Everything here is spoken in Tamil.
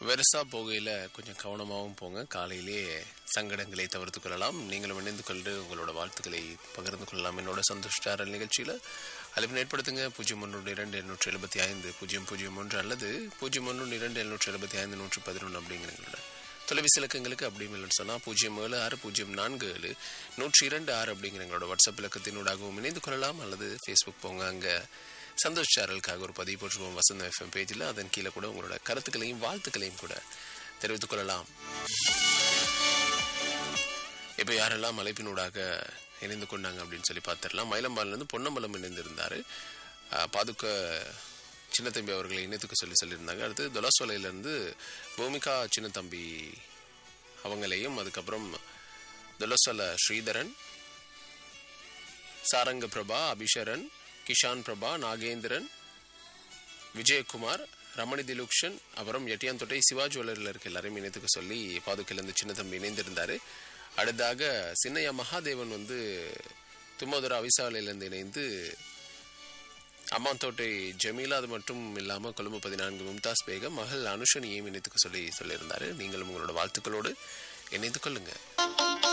வெரசா போகையில் கொஞ்சம் கவனமாகவும் போங்க காலையிலே சங்கடங்களை தவிர்த்து கொள்ளலாம் நீங்களும் இணைந்து கொண்டு உங்களோட வாழ்த்துக்களை பகிர்ந்து கொள்ளலாம் என்னோட சந்தோஷ் சாரல் நிகழ்ச்சியில் அழைப்பு ஏற்படுத்துங்க பூஜ்ஜியம் ஒன்று இரண்டு எண்ணூற்றி எழுபத்தி ஐந்து பூஜ்ஜியம் பூஜ்ஜியம் ஒன்று அல்லது பூஜ்ஜியம் ஒன்று இரண்டு எழுநூற்றி எழுபத்தி ஐந்து நூற்றி பதினொன்று அப்படிங்கிறங்களோட தொலைபேசி இலக்கங்களுக்கு அப்படி இல்லைன்னு சொன்னால் பூஜ்ஜியம் ஏழு ஆறு பூஜ்ஜியம் நான்கு ஏழு நூற்றி இரண்டு ஆறு அப்படிங்கிற எங்களோட வாட்ஸ்அப் இலக்கத்தினூடாகவும் இணைந்து கொள்ளலாம் அல்லது ஃபேஸ்புக் போங்க அங்கே சந்தோஷ் சாரலுக்காக ஒரு பதிவு போட்டுருவோம் வசந்தம் எஃப்எம் பேஜில் அதன் கீழே கூட உங்களோட கருத்துக்களையும் வாழ்த்துக்களையும் கூட தெரிவித்துக் கொள்ளலாம் இப்போ யாரெல்லாம் அழைப்பினூடாக இணைந்து கொண்டாங்க அப்படின்னு சொல்லி பார்த்துடலாம் மயிலம்பாலிலேருந்து பொன்னம்பலம் இணைந்திருந்தார் பாதுக்க சின்னத்தம்பி அவர்களை இணைத்துக்க சொல்லி சொல்லியிருந்தாங்க அடுத்து தொலசோலையிலேருந்து பூமிகா சின்னத்தம்பி அவங்களையும் அதுக்கப்புறம் தொலசோல ஸ்ரீதரன் சாரங்க பிரபா அபிஷரன் கிஷான் பிரபா நாகேந்திரன் விஜயகுமார் ரமணி திலுக்ஷன் அப்புறம் எட்டியாந்தொட்டை சிவா ஜுவல்லரில் இருக்க எல்லாரையும் இணைத்துக்க சொல்லி பாதுக்கிலேருந்து சின்ன தம்பி இணைந்திருந்தார் அடுத்ததாக சின்னையா மகாதேவன் வந்து தும்மோதர அவிசாலையிலேருந்து இணைந்து அம்மாந்தோட்டை ஜமீலா அது மட்டும் இல்லாமல் கொழும்பு பதினான்கு மும்தாஸ் பேகம் மகள் அனுஷனியையும் இணைத்துக்க சொல்லி சொல்லியிருந்தார் நீங்களும் உங்களோட வாழ்த்துக்களோடு இணைந்து கொள்ளுங்கள்